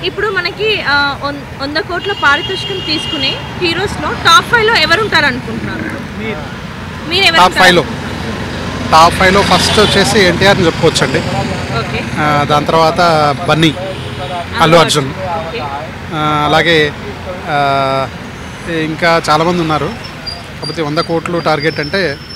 ఇప్పుడు మనకి ఆ, వన్- వంద కోట్ల పారితోషికం తీసుకునే హీరోస్లో టాప్ ఫైవ్లో ఎవరు ఉంటారు అనుకుంటున్నారు మీరు ఎవరు టాప్ ఫైవ్లో టాప్ ఫైవ్లో ఫస్ట్ వచ్చేసి ఎన్టీఆర్ అని చెప్పుకోవచ్చండి ఓకే ఆ, దాని తర్వాత బన్నీ అల్లు అర్జున్ ఓకే ఆ, అలాగే ఆ, ఇంకా చాలామంది ఉన్నారు కాకపోతే వంద కోట్లు టార్గెట్ అంటే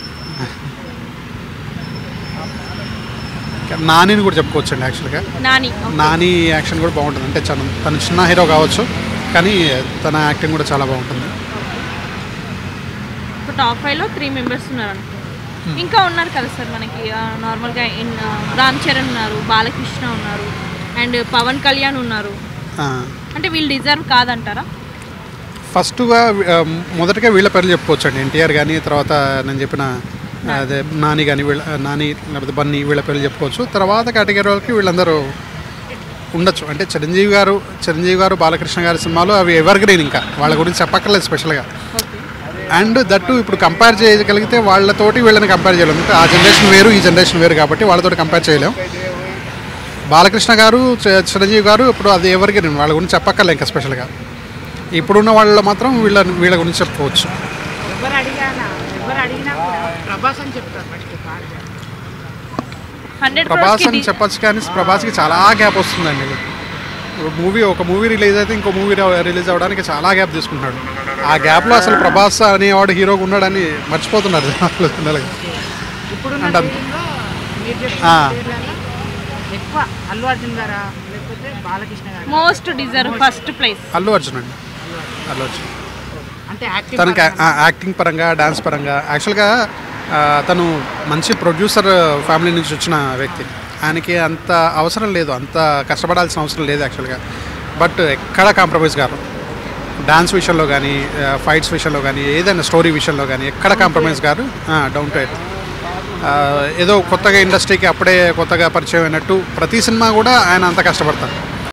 నానిని కూడా చెప్పుకోవచ్చండి యాక్చువల్గా నాని ఓకే. నాని యాక్షన్ కూడా బాగుంటుంది అంటే తను తను చిన్న హీరో కావచ్చు కానీ తన యాక్టింగ్ కూడా చాలా బాగుంటుంది ఇప్పుడు టాప్ ఫైవ్లో త్రీ మెంబర్స్ ఉన్నారు అనుకో ఇంకా ఉన్నారు కదా సార్ మనకి ఆ, నార్మల్గా ఇన్- ఆ, రామ్ చరణ్ ఉన్నారు బాలకృష్ణ ఉన్నారు అండ్ పవన్ కళ్యాణ్ ఉన్నారు ఆ, అంటే వీళ్ళు డిజర్వ్ కాదంటారా ఫస్ట్గా ఆ, మొదటగా వీళ్ళ పేర్లు చెప్పుకోవచ్చండి ఎన్టీఆర్ కానీ తర్వాత నేను చెప్పిన అదే నాని కానీ వీళ్ళ నాని లేకపోతే బన్నీ వీళ్ళ పేర్లు చెప్పుకోవచ్చు తర్వాత కేటగిరీ వాళ్ళకి వీళ్ళందరూ ఉండొచ్చు అంటే చిరంజీవి గారు చిరంజీవి గారు బాలకృష్ణ గారి సినిమాలు అవి ఎవర్ గ్రీన్ ఇంకా వాళ్ళ గురించి చెప్పక్కర్లేదు స్పెషల్గా ఓకే అండ్ దట్టు ఇప్పుడు కంపేర్ చేయగలిగితే వాళ్ళతోటి వీళ్ళని కంపేర్ చేయలేము అంటే ఆ జనరేషన్ వేరు ఈ జనరేషన్ వేరు కాబట్టి వాళ్ళతోటి కంపేర్ చేయలేం బాలకృష్ణ గారు చి- చిరంజీవి గారు ఇప్పుడు అది ఎవరికి నేను వాళ్ళ గురించి చెప్పక్కర్లే ఇంకా స్పెషల్గా ఇప్పుడున్న వాళ్ళలో మాత్రం వీళ్ళ వీళ్ళ గురించి చెప్పుకోవచ్చు ఎవరు అడిగానా ఎవరు అడిగినా కూడా ప్రభాస్ అని చెప్తారు ఫస్ట్ హండ్రెడ్ ప్రభాస్ అని చెప్పొచ్చు కానీ ప్రభాస్కి చాలా గ్యాప్ వస్తుందండి మూవీ ఒక మూవీ రిలీజ్ అయితే ఇంకో మూవీ రిలీజ్ అవ్వడానికి చాలా గ్యాప్ తీసుకుంటున్నాడు ఆ గ్యాప్లో అసలు ప్రభాస్ అనేవాడు హీరోగా ఉన్నాడని మర్చిపోతున్నారు జనాలు జనాలుగా. ఇప్పుడు అంటే అంత- మీరు చెప్పిన ఆ. పేర్లలో ఎక్కువ అల్లు అర్జున్ గారా లేకపోతే బాలకృష్ణ గారా most deserve first place Allu Arjun అండి అల్లు అర్జున్ అంటే యాక్టింగ్ తనకి ఆ- యాక్టింగ్ పరంగా డాన్స్ పరంగా యాక్చువల్గా ఆ, తను మంచి ప్రొడ్యూసర్ ఫ్యామిలీ నుంచి వచ్చిన వ్యక్తి ఆయనకి అంత అవసరం లేదు అంత కష్టపడాల్సిన అవసరం లేదు యాక్చువల్గా బట్ ఎక్కడ కాంప్రమైజ్ కాదు డాన్స్ విషయంలో కానీ ఫైట్స్ విషయంలో కానీ ఏదైనా స్టోరీ విషయంలో కానీ ఎక్కడ కాంప్రమైజ్ కాదు డౌన్ టు ఎర్త్ ఏదో కొత్తగా ఇండస్ట్రీకి అప్పుడే కొత్తగా పరిచయం అయినట్టు ప్రతి సినిమా కూడా ఆయన అంత కష్టపడతారు